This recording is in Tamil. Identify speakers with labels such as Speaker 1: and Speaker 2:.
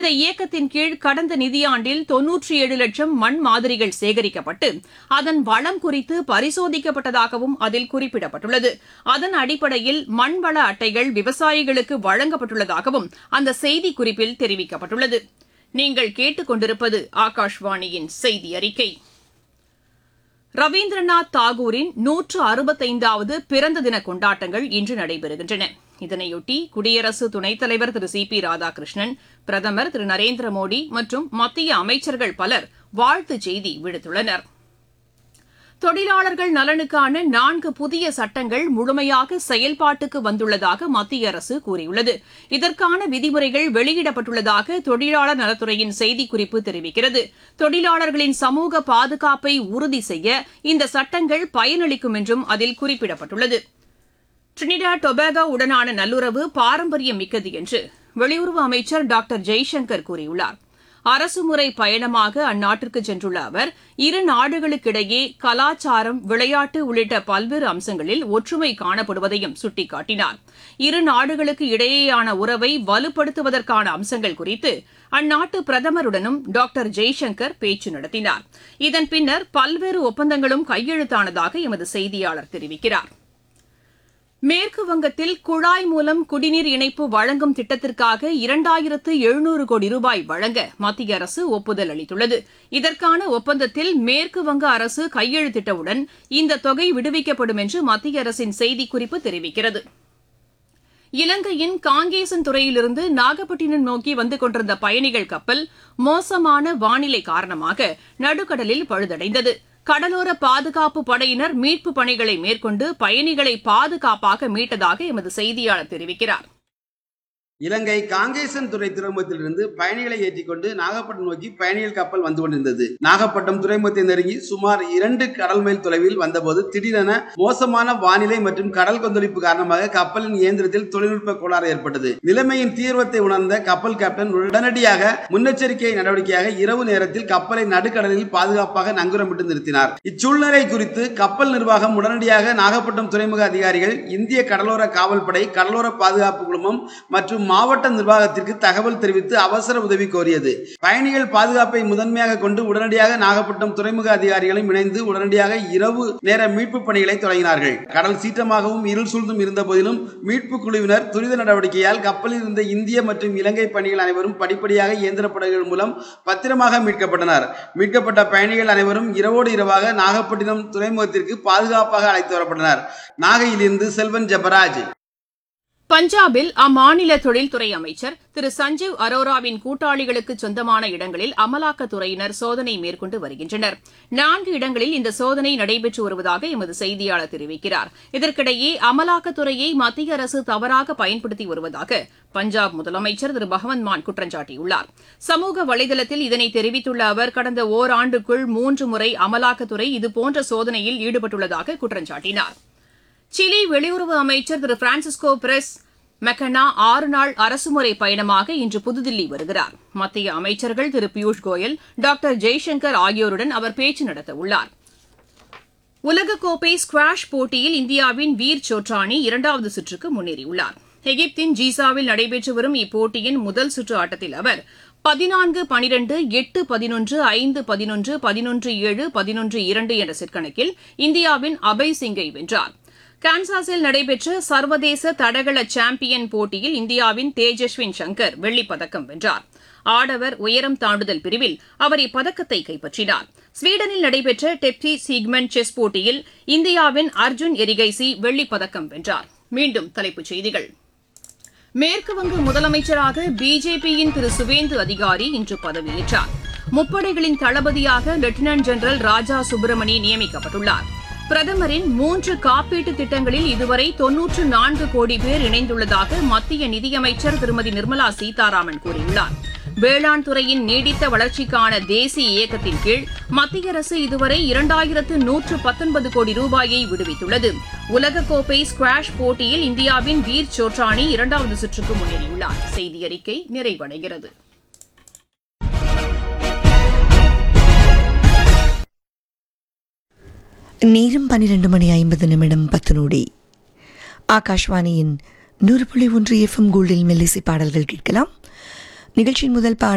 Speaker 1: இயக்கத்தின் கீழ் கடந்த நிதியாண்டில் தொன்னூற்றி ஏழு லட்சம் மண் மாதிரிகள் சேகரிக்கப்பட்டு அதன் வளம் குறித்து பரிசோதிக்கப்பட்டதாகவும் அதில் குறிப்பிடப்பட்டுள்ளது அதன் அடிப்படையில் மண்வள அட்டைகள் விவசாயிகளுக்கு வழங்கப்பட்டுள்ளதாகவும் அந்த செய்திக்குறிப்பில் தெரிவிக்கப்பட்டுள்ளது நீங்கள் கேட்டுக்கொண்டிருப்பது ஆகாஷ்வாணியின் செய்தி அறிக்கை ரவீந்திரநாத் தாகூரின் நூற்று அறுபத்தைந்தாவது பிறந்த தின கொண்டாட்டங்கள் இன்று நடைபெறுகின்றன இதனையொட்டி குடியரசு துணைத் தலைவர் திரு சி பி ராதாகிருஷ்ணன் பிரதமர் திரு நரேந்திர மோடி மற்றும் மத்திய அமைச்சர்கள் பலர் வாழ்த்துச் செய்தி விடுத்துள்ளனா் தொழிலாளர்கள் நலனுக்கான நான்கு புதிய சட்டங்கள் முழுமையாக செயல்பாட்டுக்கு வந்துள்ளதாக மத்திய அரசு கூறியுள்ளது இதற்கான விதிமுறைகள் வெளியிடப்பட்டுள்ளதாக தொழிலாளர் நலத்துறையின் செய்திக்குறிப்பு தெரிவிக்கிறது தொழிலாளர்களின் சமூக பாதுகாப்பை உறுதி செய்ய இந்த சட்டங்கள் பயனளிக்கும் என்றும் அதில் குறிப்பிடப்பட்டுள்ளது டிரினிடா டொபாகோ உடனான நல்லுறவு பாரம்பரியம் மிக்கது என்று வெளியுறவு அமைச்சர் டாக்டர் ஜெய்சங்கர் கூறியுள்ளார் அரசுமுறை பயணமாக அந்நாட்டிற்கு சென்றுள்ள அவர் இரு நாடுகளுக்கிடையே கலாச்சாரம் விளையாட்டு உள்ளிட்ட பல்வேறு அம்சங்களில் ஒற்றுமை காணப்படுவதையும் சுட்டிக்காட்டினார் இரு நாடுகளுக்கு இடையேயான உறவை வலுப்படுத்துவதற்கான அம்சங்கள் குறித்து அந்நாட்டு பிரதமருடனும் டாக்டர் ஜெய்சங்கர் பேச்சு நடத்தினார் இதன் பின்னர் பல்வேறு ஒப்பந்தங்களும் கையெழுத்தானதாக எமது செய்தியாளர் தெரிவிக்கிறார் மேற்கு வங்கத்தில் குழாய் மூலம் குடிநீர் இணைப்பு வழங்கும் திட்டத்திற்காக இரண்டாயிரத்து எழுநூறு கோடி ரூபாய் வழங்க மத்திய அரசு ஒப்புதல் அளித்துள்ளது இதற்கான ஒப்பந்தத்தில் மேற்கு வங்க அரசு கையெழுத்திட்டவுடன் இந்த தொகை விடுவிக்கப்படும் என்று மத்திய அரசின் செய்திக்குறிப்பு தெரிவிக்கிறது இலங்கையின் காங்கேசன் துறையிலிருந்து நாகப்பட்டினம் நோக்கி வந்து கொண்டிருந்த பயணிகள் கப்பல் மோசமான வானிலை காரணமாக நடுக்கடலில் பழுதடைந்தது கடலோர பாதுகாப்பு படையினர் மீட்புப் பணிகளை மேற்கொண்டு பயணிகளை பாதுகாப்பாக மீட்டதாக எமது செய்தியாளர் தெரிவிக்கிறார்
Speaker 2: இலங்கை காங்கேசன் துறை துறைமுகத்திலிருந்து பயணிகளை ஏற்றிக்கொண்டு நாகப்பட்டினம் நோக்கி பயணிகள் கப்பல் வந்து கொண்டிருந்தது நாகப்பட்டினம் துறைமுகத்தை நெருங்கி சுமார் இரண்டு கடல் மைல் தொலைவில் வந்தபோது திடீரென மோசமான வானிலை மற்றும் கடல் கொந்தளிப்பு காரணமாக கப்பலின் இயந்திரத்தில் தொழில்நுட்ப கோளாறு ஏற்பட்டது நிலைமையின் தீவிரத்தை உணர்ந்த கப்பல் கேப்டன் உடனடியாக முன்னெச்சரிக்கை நடவடிக்கையாக இரவு நேரத்தில் கப்பலை நடுக்கடலில் பாதுகாப்பாக நங்குரமிட்டு நிறுத்தினார் இச்சூழ்நிலை குறித்து கப்பல் நிர்வாகம் உடனடியாக நாகப்பட்டினம் துறைமுக அதிகாரிகள் இந்திய கடலோர காவல்படை கடலோர பாதுகாப்பு குழுமம் மற்றும் மாவட்ட நிர்வாகத்திற்கு தகவல் தெரிவித்து அவசர உதவி கோரியது பயணிகள் பாதுகாப்பை முதன்மையாக கொண்டு உடனடியாக நாகப்பட்டினம் துறைமுக அதிகாரிகளும் இணைந்து உடனடியாக இரவு நேர மீட்பு பணிகளை தொடங்கினார்கள் கடல் சீற்றமாகவும் இருள் சூழ்ந்தும் இருந்த போதிலும் மீட்பு குழுவினர் துரித நடவடிக்கையால் கப்பலில் இருந்த இந்திய மற்றும் இலங்கை பயணிகள் அனைவரும் படிப்படியாக இயந்திர படகுகள் மூலம் பத்திரமாக மீட்கப்பட்டனர் மீட்கப்பட்ட பயணிகள் அனைவரும் இரவோடு இரவாக நாகப்பட்டினம் துறைமுகத்திற்கு பாதுகாப்பாக அழைத்து வரப்பட்டனர் நாகையிலிருந்து செல்வன் ஜபராஜ்
Speaker 1: பஞ்சாபில் அம்மாநில தொழில்துறை அமைச்சர் திரு சஞ்சீவ் அரோராவின் கூட்டாளிகளுக்கு சொந்தமான இடங்களில் அமலாக்கத்துறையினர் சோதனை மேற்கொண்டு வருகின்றனர் நான்கு இடங்களில் இந்த சோதனை நடைபெற்று வருவதாக எமது செய்தியாளர் தெரிவிக்கிறார் இதற்கிடையே அமலாக்கத்துறையை மத்திய அரசு தவறாக பயன்படுத்தி வருவதாக பஞ்சாப் முதலமைச்சர் திரு பகவந்த் மான் குற்றம் சாட்டியுள்ளார் சமூக வலைதளத்தில் இதனை தெரிவித்துள்ள அவர் கடந்த ஓராண்டுக்குள் மூன்று முறை அமலாக்கத்துறை இதுபோன்ற சோதனையில் ஈடுபட்டுள்ளதாக குற்றம் சாட்டினார் சிலி வெளியுறவு அமைச்சர் திரு பிரான்சிஸ்கோ பிரஸ் மெக்கனா ஆறு நாள் அரசுமுறை பயணமாக இன்று புதுதில்லி வருகிறார் மத்திய அமைச்சர்கள் திரு பியூஷ் கோயல் டாக்டர் ஜெய்சங்கர் ஆகியோருடன் அவர் பேச்சு நடத்த உள்ளார் உலகக்கோப்பை ஸ்குவாஷ் போட்டியில் இந்தியாவின் வீர் சோட்ரானி இரண்டாவது சுற்றுக்கு முன்னேறியுள்ளார் எகிப்தின் ஜீசாவில் நடைபெற்று வரும் இப்போட்டியின் முதல் சுற்று ஆட்டத்தில் அவர் பதினான்கு பனிரெண்டு எட்டு பதினொன்று ஐந்து பதினொன்று பதினொன்று ஏழு பதினொன்று இரண்டு என்ற செட் கணக்கில் இந்தியாவின் அபய் சிங்கை வென்றார் கான்சாஸில் நடைபெற்ற சர்வதேச தடகள சாம்பியன் போட்டியில் இந்தியாவின் தேஜஸ்வின் சங்கர் வெள்ளிப் பதக்கம் வென்றார் ஆடவர் உயரம் தாண்டுதல் பிரிவில் அவர் இப்பதக்கத்தை கைப்பற்றினார் ஸ்வீடனில் நடைபெற்ற டெப்டி சீக்மெண்ட் செஸ் போட்டியில் இந்தியாவின் அர்ஜுன் எரிகைசி வெள்ளிப் பதக்கம் வென்றார் மீண்டும் தலைப்புச் செய்திகள் மேற்குவங்க முதலமைச்சராக பிஜேபியின் திரு சுவேந்து அதிகாரி இன்று பதவியேற்றார் முப்படைகளின் தளபதியாக லெப்டினன்ட் ஜெனரல் ராஜா சுப்பிரமணி நியமிக்கப்பட்டுள்ளார் பிரதமரின் மூன்று காப்பீட்டு திட்டங்களில் இதுவரை தொன்னூற்று நான்கு கோடி பேர் இணைந்துள்ளதாக மத்திய நிதியமைச்சர் திருமதி நிர்மலா சீதாராமன் கூறியுள்ளார் வேளாண் துறையின் நீடித்த வளர்ச்சிக்கான தேசிய இயக்கத்தின் கீழ் மத்திய அரசு இதுவரை இரண்டாயிரத்து நூற்று பத்தொன்பது கோடி ரூபாயை விடுவித்துள்ளது உலகக்கோப்பை ஸ்குவாஷ் போட்டியில் இந்தியாவின் வீர் சோட்ரானி இரண்டாவது சுற்றுக்கு முன்னேறியுள்ளார் செய்தி அறிக்கை நிறைவடைகிறது
Speaker 3: நேரம் பன்னிரண்டு மணி ஐம்பது நிமிடம் பத்து நொடி ஆகாஷ்வாணியின் நூறு புள்ளி ஒன்று எஃப்எம் கோல்டில் மெல்லிசை பாடல்கள் கேட்கலாம் நிகழ்ச்சியின் முதல் பாடல்